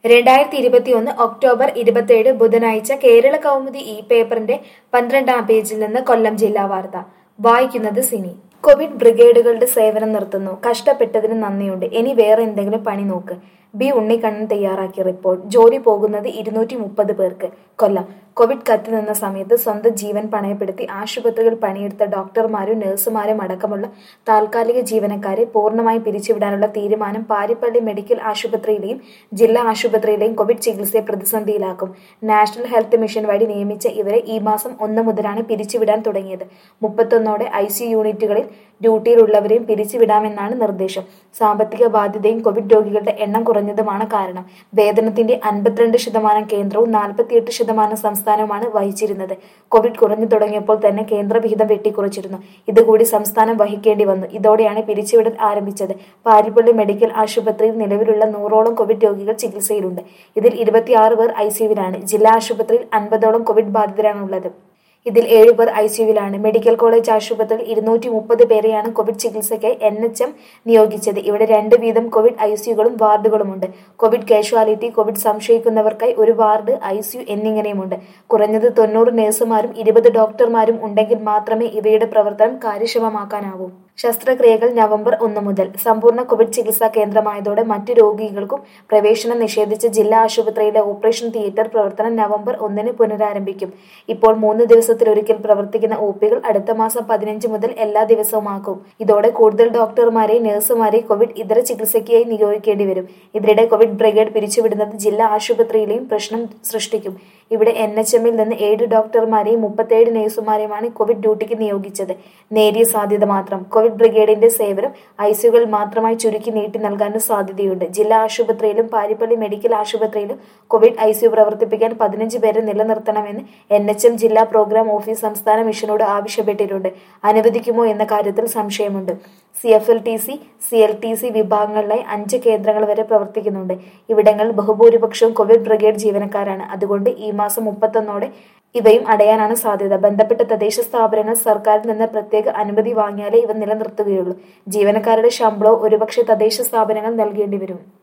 രണ്ടായിരത്തി ഇരുപത്തിയൊന്ന് ഒക്ടോബർ ഇരുപത്തിയേഴ് ബുധനാഴ്ച കേരള കൗമുദി ഈ പേപ്പറിന്റെ പന്ത്രണ്ടാം പേജിൽ നിന്ന് കൊല്ലം ജില്ലാ വാർത്ത വായിക്കുന്നത് സിനി കോവിഡ് ബ്രിഗേഡുകളുടെ സേവനം നിർത്തുന്നു കഷ്ടപ്പെട്ടതിന് നന്ദിയുണ്ട് ഇനി വേറെ എന്തെങ്കിലും പണി നോക്ക് ബി ഉണ്ണിക്കണ്ണൻ തയ്യാറാക്കിയ റിപ്പോർട്ട് ജോലി പോകുന്നത് ഇരുന്നൂറ്റി മുപ്പത് പേർക്ക് കൊല്ലം കോവിഡ് കത്തി നിന്ന സമയത്ത് സ്വന്തം ജീവൻ പണയപ്പെടുത്തി ആശുപത്രികൾ പണിയെടുത്ത ഡോക്ടർമാരും നഴ്സുമാരും അടക്കമുള്ള താൽക്കാലിക ജീവനക്കാരെ പൂർണ്ണമായി പിരിച്ചുവിടാനുള്ള തീരുമാനം പാരിപ്പള്ളി മെഡിക്കൽ ആശുപത്രിയിലെയും ജില്ലാ ആശുപത്രിയിലെയും കോവിഡ് ചികിത്സയെ പ്രതിസന്ധിയിലാക്കും നാഷണൽ ഹെൽത്ത് മിഷൻ വഴി നിയമിച്ച ഇവരെ ഈ മാസം ഒന്ന് മുതലാണ് പിരിച്ചുവിടാൻ തുടങ്ങിയത് മുപ്പത്തൊന്നോടെ ഐ സി യൂണിറ്റുകളിൽ ഡ്യൂട്ടിയിലുള്ളവരെയും പിരിച്ചുവിടാമെന്നാണ് നിർദ്ദേശം സാമ്പത്തിക ബാധ്യതയും കോവിഡ് രോഗികളുടെ എണ്ണം കുറഞ്ഞതുമാണ് കാരണം വേതനത്തിന്റെ അൻപത്തിരണ്ട് ശതമാനം കേന്ദ്രവും നാൽപ്പത്തിയെട്ട് ശതമാനം സംസ്ഥാനവുമാണ് വഹിച്ചിരുന്നത് കോവിഡ് കുറഞ്ഞു തുടങ്ങിയപ്പോൾ തന്നെ കേന്ദ്ര വിഹിതം വെട്ടിക്കുറച്ചിരുന്നു ഇതുകൂടി സംസ്ഥാനം വഹിക്കേണ്ടി വന്നു ഇതോടെയാണ് പിരിച്ചുവിടൽ ആരംഭിച്ചത് പാരിപ്പള്ളി മെഡിക്കൽ ആശുപത്രിയിൽ നിലവിലുള്ള നൂറോളം കോവിഡ് രോഗികൾ ചികിത്സയിലുണ്ട് ഇതിൽ ഇരുപത്തിയാറ് പേർ ഐസിയുവിലാണ് ജില്ലാ ആശുപത്രിയിൽ അൻപതോളം കോവിഡ് ബാധിതരാണുള്ളത് ഇതിൽ ഏഴുപേർ ഐസിയുവിലാണ് മെഡിക്കൽ കോളേജ് ആശുപത്രിയിൽ ഇരുന്നൂറ്റി മുപ്പത് പേരെയാണ് കോവിഡ് ചികിത്സയ്ക്കായി എൻ എച്ച് എം നിയോഗിച്ചത് ഇവിടെ രണ്ട് വീതം കോവിഡ് ഐസിയുകളും വാർഡുകളുമുണ്ട് കോവിഡ് കാഷ്വാലിറ്റി കോവിഡ് സംശയിക്കുന്നവർക്കായി ഒരു വാർഡ് ഐസിയു എന്നിങ്ങനെയുമുണ്ട് കുറഞ്ഞത് തൊണ്ണൂറ് നഴ്സുമാരും ഇരുപത് ഡോക്ടർമാരും ഉണ്ടെങ്കിൽ മാത്രമേ ഇവയുടെ പ്രവർത്തനം കാര്യക്ഷമമാക്കാനാവൂ ശസ്ത്രക്രിയകൾ നവംബർ ഒന്ന് മുതൽ സമ്പൂർണ്ണ കോവിഡ് ചികിത്സാ കേന്ദ്രമായതോടെ മറ്റു രോഗികൾക്കും പ്രവേശനം നിഷേധിച്ച ജില്ലാ ആശുപത്രിയിലെ ഓപ്പറേഷൻ തിയേറ്റർ പ്രവർത്തനം നവംബർ ഒന്നിന് പുനരാരംഭിക്കും ഇപ്പോൾ മൂന്ന് ദിവസത്തിലൊരിക്കൽ പ്രവർത്തിക്കുന്ന ഒ പികൾ അടുത്ത മാസം പതിനഞ്ച് മുതൽ എല്ലാ ദിവസവുമാക്കും ഇതോടെ കൂടുതൽ ഡോക്ടർമാരെയും നഴ്സുമാരെയും കോവിഡ് ഇതര ചികിത്സയ്ക്കായി നിയോഗിക്കേണ്ടി വരും ഇതിനിടെ കോവിഡ് ബ്രിഗേഡ് പിരിച്ചുവിടുന്നത് ജില്ലാ ആശുപത്രിയിലെയും പ്രശ്നം സൃഷ്ടിക്കും ഇവിടെ എൻ എച്ച് എമ്മിൽ നിന്ന് ഏഴ് ഡോക്ടർമാരെയും മുപ്പത്തേഴ് നഴ്സുമാരെയുമാണ് കോവിഡ് ഡ്യൂട്ടിക്ക് നിയോഗിച്ചത് നേരിയ സാധ്യത മാത്രം കോവിഡ് ബ്രിഗേഡിന്റെ സേവനം ഐസിയുകൾ മാത്രമായി ചുരുക്കി നീട്ടി നൽകാനും സാധ്യതയുണ്ട് ജില്ലാ ആശുപത്രിയിലും പാരിപ്പള്ളി മെഡിക്കൽ ആശുപത്രിയിലും കോവിഡ് ഐസിയു പ്രവർത്തിപ്പിക്കാൻ പതിനഞ്ച് പേരെ നിലനിർത്തണമെന്ന് എൻ എച്ച് എം ജില്ലാ പ്രോഗ്രാം ഓഫീസ് സംസ്ഥാന മിഷനോട് ആവശ്യപ്പെട്ടിട്ടുണ്ട് അനുവദിക്കുമോ എന്ന കാര്യത്തിൽ സംശയമുണ്ട് C F L T C C L T C വിഭാഗങ്ങളിലായി അഞ്ച് കേന്ദ്രങ്ങൾ വരെ പ്രവർത്തിക്കുന്നുണ്ട് ഇവിടങ്ങളിൽ ബഹുഭൂരിപക്ഷവും കോവിഡ് ബ്രിഗേഡ് ജീവനക്കാരാണ് അതുകൊണ്ട് ഈ മാസം മുപ്പത്തൊന്നോടെ ഇവയും അടയാനാണ് സാധ്യത ബന്ധപ്പെട്ട തദ്ദേശ സ്ഥാപനങ്ങൾ സർക്കാരിൽ നിന്ന് പ്രത്യേക അനുമതി വാങ്ങിയാലേ ഇവ നിലനിർത്തുകയുള്ളൂ ജീവനക്കാരുടെ ശമ്പളവും ഒരുപക്ഷെ തദ്ദേശ സ്ഥാപനങ്ങൾ നൽകേണ്ടി വരും